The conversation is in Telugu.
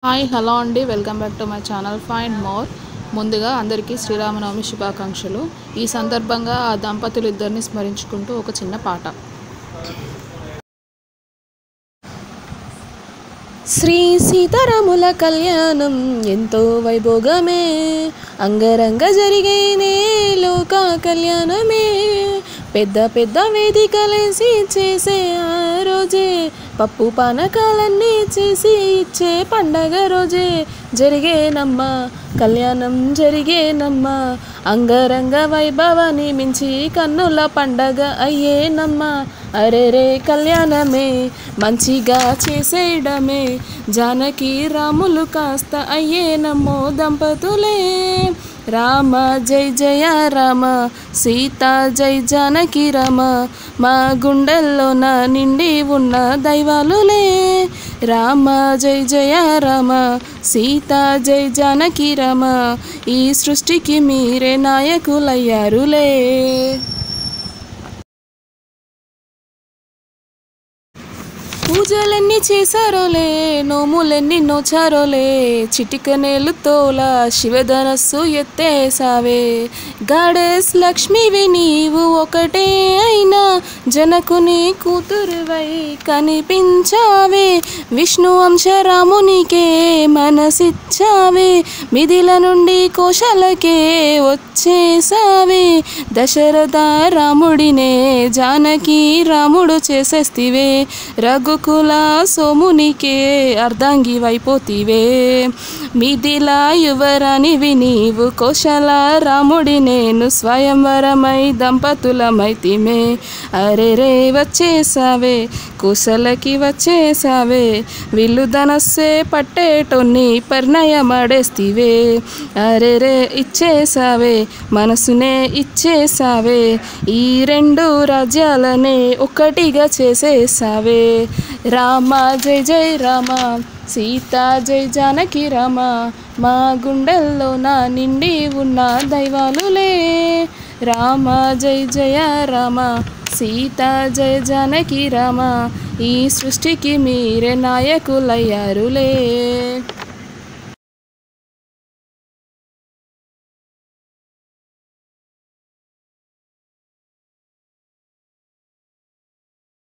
హాయ్ హలో అండి welcome back to my channel find more ముందుగా అందరికీ శ్రీరామనవమి శుభాకాంక్షలు ఈ సందర్భంగా ఆ దంపతులు ఇద్దరిని స్మరించుకుంటూ ఒక చిన్న పాట శ్రీ సీతారాముల కళ్యాణం ఎంతో వైభోగమే అంగరంగ జరిగేనే లోక కళ్యాణమే పెద్ద పెద్ద వేదికలేసి చేసే ఆ రోజే పప్పు పానకాలన్నీ చేసి ఇచ్చే పండగ రోజే జరిగేనమ్మా కళ్యాణం జరిగేనమ్మా అంగరంగ వైభవాన్ని మించి కన్నుల పండగ అయ్యేనమ్మా అరెరే కళ్యాణమే మంచిగా చేసేయడమే జానకి రాములు కాస్త అయ్యేనమ్మో దంపతులే రామ జై జయ రామ సీత జై జానకి రామ మా గుండెల్లోన నిండి ఉన్న దైవాలులే రామ జై జయ రామ సీత జై జానకి రామ ఈ సృష్టికి మీరే నాయకులయ్యారులే పూజలెన్ని చేశారోలే నోములెన్ని నోచారోలే చిటికనేలుతోలా శివధనస్సు ఎత్తేసావే గాడెస్ లక్ష్మివి నీవు ఒకటే అయినా జనకుని కూతురువై కనిపించావే విష్ణు అంశ రామునికే మనసిచ్చావే మిదిల నుండి కోశలకే వచ్చేసావే దశరథ రాముడినే జానకి రాముడు చేసేస్తివే రఘుకుల సోమునికే అర్ధాంగి వైపోతివే మిదిలా యువరానివి నీవు కోశల రాముడి నేను స్వయంవరమై దంపతులమైతిమే అరెరే వచ్చేసావే కుశలకి వచ్చేసావే విల్లు ధనస్సే పట్టేటోన్ని పరిణయమాడేస్తివే అరెరే ఇచ్చేసావే మనసునే ఇచ్చేసావే ఈ రెండు రాజ్యాలనే ఒక్కటిగా చేసేసావే రామ జై జై రామ సీత జై జానకి రామ మా గుండెల్లో నా నిండి ఉన్న దైవాలులే రామ జై జయ రామ సీత జయ జానకి రామ ఈ సృష్టికి మీరే నాయకులయ్యారులే